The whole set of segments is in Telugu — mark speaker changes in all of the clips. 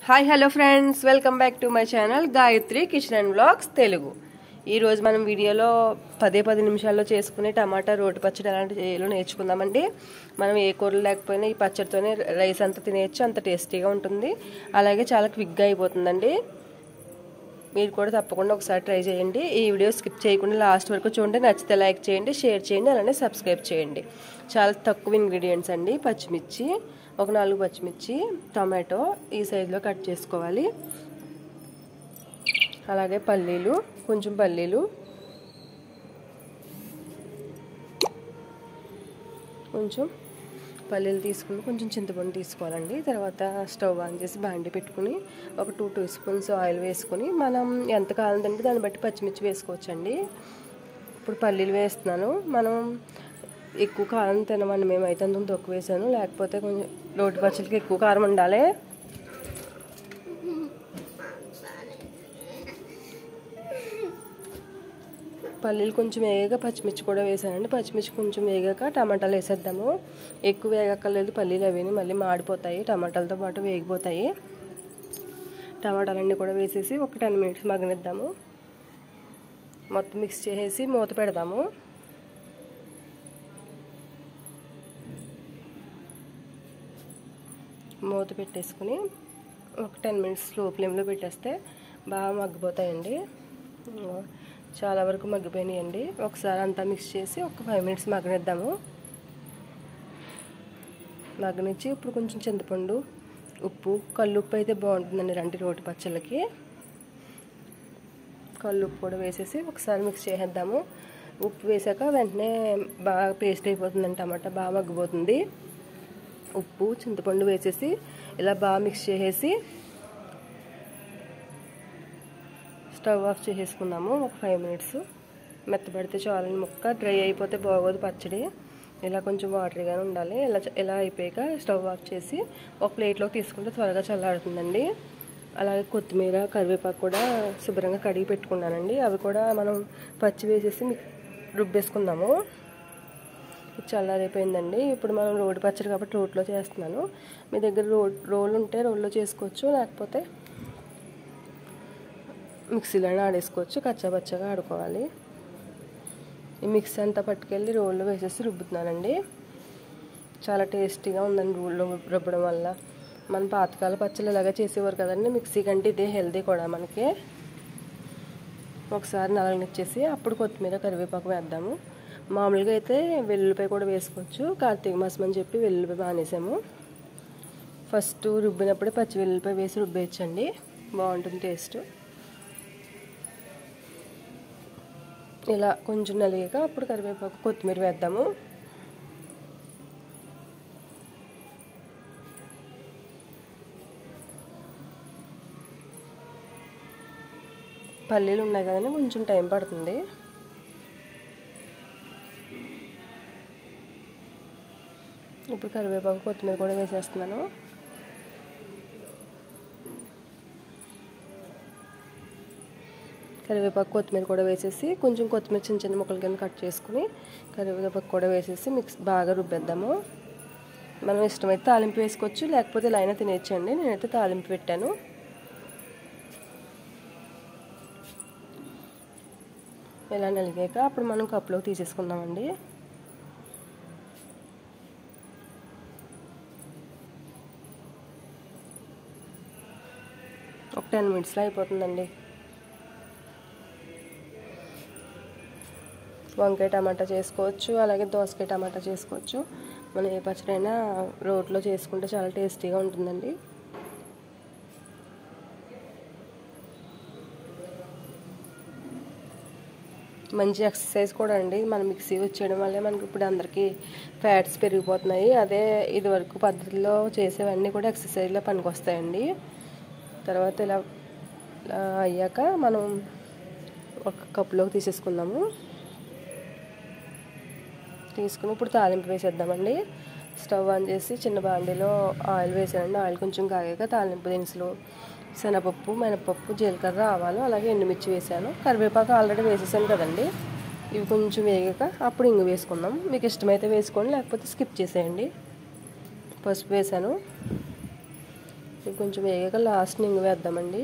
Speaker 1: hi hello friends welcome back to my channel Gayatri kitchen and blogs Telugu ఈరోజు మనం వీడియోలో పదే పది నిమిషాల్లో చేసుకునే టమాటా రోటి పచ్చడి ఎలాంటి చేయాలో నేర్చుకుందామండి మనం ఏ కూరలు లేకపోయినా ఈ పచ్చడితోనే రైస్ అంతా తినేయచ్చు అంత టేస్టీగా ఉంటుంది అలాగే చాలా క్విక్గా అయిపోతుందండి మీరు కూడా తప్పకుండా ఒకసారి ట్రై చేయండి ఈ వీడియో స్కిప్ చేయకుండా లాస్ట్ వరకు చూడండి నచ్చితే లైక్ చేయండి షేర్ చేయండి అలానే సబ్స్క్రైబ్ చేయండి చాలా తక్కువ ఇంగ్రీడియంట్స్ అండి పచ్చిమిర్చి ఒక నాలుగు పచ్చిమిర్చి టమాటో ఈ సైజులో కట్ చేసుకోవాలి అలాగే పల్లీలు కొంచెం పల్లీలు కొంచెం పల్లీలు తీసుకుని కొంచెం చింతపండు తీసుకోవాలండి తర్వాత స్టవ్ ఆన్ చేసి బాండి పెట్టుకుని ఒక టూ టూ స్పూన్స్ ఆయిల్ వేసుకొని మనం ఎంత కావాలంటే దాన్ని బట్టి పచ్చిమిర్చి వేసుకోవచ్చండి ఇప్పుడు పల్లీలు వేస్తున్నాను మనం ఎక్కువ కారం తినమండి మేమైతే అంత తక్కువ వేసాను లేకపోతే కొంచెం రోటి పచ్చడికి ఎక్కువ కారం ఉండాలి పల్లీలు కొంచెం వేగాక పచ్చిమిర్చి కూడా వేసానండి పచ్చిమిర్చి కొంచెం వేగాక టమాటాలు వేసేద్దాము ఎక్కువ వేగక్కర్లేదు పల్లీలు అవి మళ్ళీ మాడిపోతాయి టమాటాలతో పాటు వేగిపోతాయి టమాటాలన్నీ కూడా వేసేసి ఒక టెన్ మినిట్స్ మగ్గనిద్దాము మొత్తం మిక్స్ చేసేసి మూత పెడదాము మూత పెట్టేసుకుని ఒక టెన్ మినిట్స్ స్లో ఫ్లేమ్లో పెట్టేస్తే బాగా మగ్గిపోతాయండి చాలా వరకు మగ్గిపోయినాయండి ఒకసారి అంతా మిక్స్ చేసి ఒక ఫైవ్ మినిట్స్ మగ్గనిద్దాము మగ్గనిచ్చి ఇప్పుడు కొంచెం చింతపండు ఉప్పు కల్లుప్పు అయితే బాగుంటుందండి రంటి రోటి పచ్చళ్ళకి కల్లుప్పు కూడా వేసేసి ఒకసారి మిక్స్ చేసేద్దాము ఉప్పు వేసాక వెంటనే బాగా పేస్ట్ అయిపోతుందండి టమాటా బాగా మగ్గిపోతుంది ఉప్పు చింతపండు వేసేసి ఇలా బాగా మిక్స్ చేసేసి స్టవ్ ఆఫ్ చేసేసుకుందాము ఒక ఫైవ్ మినిట్స్ మెత్తపడితే చాలని ముక్క డ్రై అయిపోతే బాగోదు పచ్చడి ఇలా కొంచెం వాటరీగానే ఉండాలి ఇలా ఇలా అయిపోయాక స్టవ్ ఆఫ్ చేసి ఒక ప్లేట్లోకి తీసుకుంటే త్వరగా చల్లారుతుందండి అలాగే కొత్తిమీర కరివేపాకు కూడా శుభ్రంగా కడిగి పెట్టుకున్నానండి అవి కూడా మనం పచ్చి వేసేసి రుబ్బేసుకుందాము చల్లారైపోయిందండి ఇప్పుడు మనం రోడ్డు పచ్చడి కాబట్టి రోడ్లో చేస్తున్నాను మీ దగ్గర రోడ్ రోల్ ఉంటే రోల్లో చేసుకోవచ్చు లేకపోతే మిక్సీలోనే ఆడేసుకోవచ్చు కచ్చాపచ్చగా ఆడుకోవాలి ఈ మిక్సీ అంతా పట్టుకెళ్ళి రోల్లో వేసేసి రుబ్బుతున్నానండి చాలా టేస్టీగా ఉందండి రోల్లో రుబ్బడం వల్ల మన పాతకాల పచ్చళ్ళు ఇలాగే చేసేవారు కదండి మిక్సీ కంటే ఇదే హెల్దీ కూడా మనకి ఒకసారి నలగనిచ్చేసి అప్పుడు కొత్తిమీర కరివేపాకు వేద్దాము మామూలుగా అయితే వెల్లుల్లిపాయ కూడా వేసుకోవచ్చు కార్తీక మాసం అని చెప్పి వెల్లుల్లిపాయ బానేసాము ఫస్ట్ రుబ్బినప్పుడే పచ్చి వెల్లుల్లిపాయ వేసి రుబ్బేయచ్చండి బాగుంటుంది టేస్ట్ ఇలా కొంచెం నలిగాక అప్పుడు కరివేపాకు కొత్తిమీర వేద్దాము పల్లీలు ఉన్నాయి కదండి కొంచెం టైం పడుతుంది ఇప్పుడు కరివేపాకు కొత్తిమీర కూడా వేసేస్తున్నాను కరివేపాకు కొత్తిమీర కూడా వేసేసి కొంచెం కొత్తిమీర చిన్న చిన్న ముక్కల కింద కట్ చేసుకుని కరివేపాకు కూడా వేసేసి మిక్స్ బాగా రుబ్బేద్దాము మనం ఇష్టమైతే తాలింపు వేసుకోవచ్చు లేకపోతే ఇలా అయినా తినేయచ్చండి నేనైతే తాలింపు పెట్టాను ఇలా నలిగాక అప్పుడు మనం కప్లోకి తీసేసుకుందామండి ఒక టెన్ మినిట్స్లో అయిపోతుందండి వంకాయ టమాటా చేసుకోవచ్చు అలాగే దోసకాయ టమాటా చేసుకోవచ్చు మనం ఏ పచ్చడైనా రోట్లో చేసుకుంటే చాలా టేస్టీగా ఉంటుందండి మంచి ఎక్సర్సైజ్ కూడా అండి మనం మిక్సీ వచ్చేయడం వల్లే మనకి ఇప్పుడు అందరికీ ఫ్యాట్స్ పెరిగిపోతున్నాయి అదే ఇదివరకు పద్ధతిలో చేసేవన్నీ కూడా ఎక్సర్సైజ్లో పనికొస్తాయండి తర్వాత ఇలా అయ్యాక మనం ఒక కప్పులోకి తీసేసుకుందాము తీసుకుని ఇప్పుడు తాలింపు వేసేద్దామండి స్టవ్ ఆన్ చేసి చిన్న బాండీలో ఆయిల్ వేసానండి ఆయిల్ కొంచెం కాగాక తాలింపు దినుసులు శనగపప్పు మినపప్పు జీలకర్ర ఆవాలు అలాగే ఎండుమిర్చి వేసాను కరివేపాకు ఆల్రెడీ వేసేసాను కదండి ఇవి కొంచెం వేగాక అప్పుడు ఇంగు వేసుకుందాం మీకు ఇష్టమైతే వేసుకోండి లేకపోతే స్కిప్ చేసేయండి పసుపు వేసాను ఇది కొంచెం వేగాక లాస్ట్ ఇంగు వేద్దామండి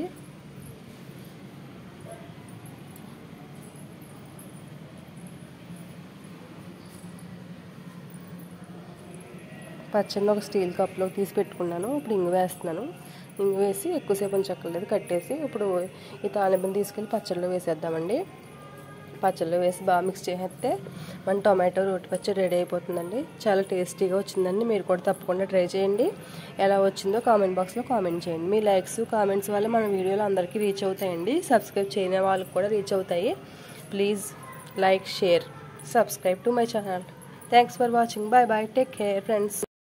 Speaker 1: పచ్చడిని ఒక స్టీల్ కప్లో తీసి పెట్టుకున్నాను ఇప్పుడు ఇంగు వేస్తున్నాను ఇంగు వేసి ఎక్కువసేపు ఉంచక్కర్లేదు కట్టేసి ఇప్పుడు ఈ తాలింపుని తీసుకెళ్ళి పచ్చడిలో వేసేద్దామండి పచ్చడిలో వేసి బాగా మిక్స్ చేసేస్తే మన టొమాటో రోటి పచ్చడి రెడీ అయిపోతుందండి చాలా టేస్టీగా వచ్చిందండి మీరు కూడా తప్పకుండా ట్రై చేయండి ఎలా వచ్చిందో కామెంట్ బాక్స్లో కామెంట్ చేయండి మీ లైక్స్ కామెంట్స్ వల్ల మన వీడియోలు అందరికీ రీచ్ అవుతాయండి సబ్స్క్రైబ్ చేయని వాళ్ళకి కూడా రీచ్ అవుతాయి please like share subscribe to my channel thanks for watching bye bye take care friends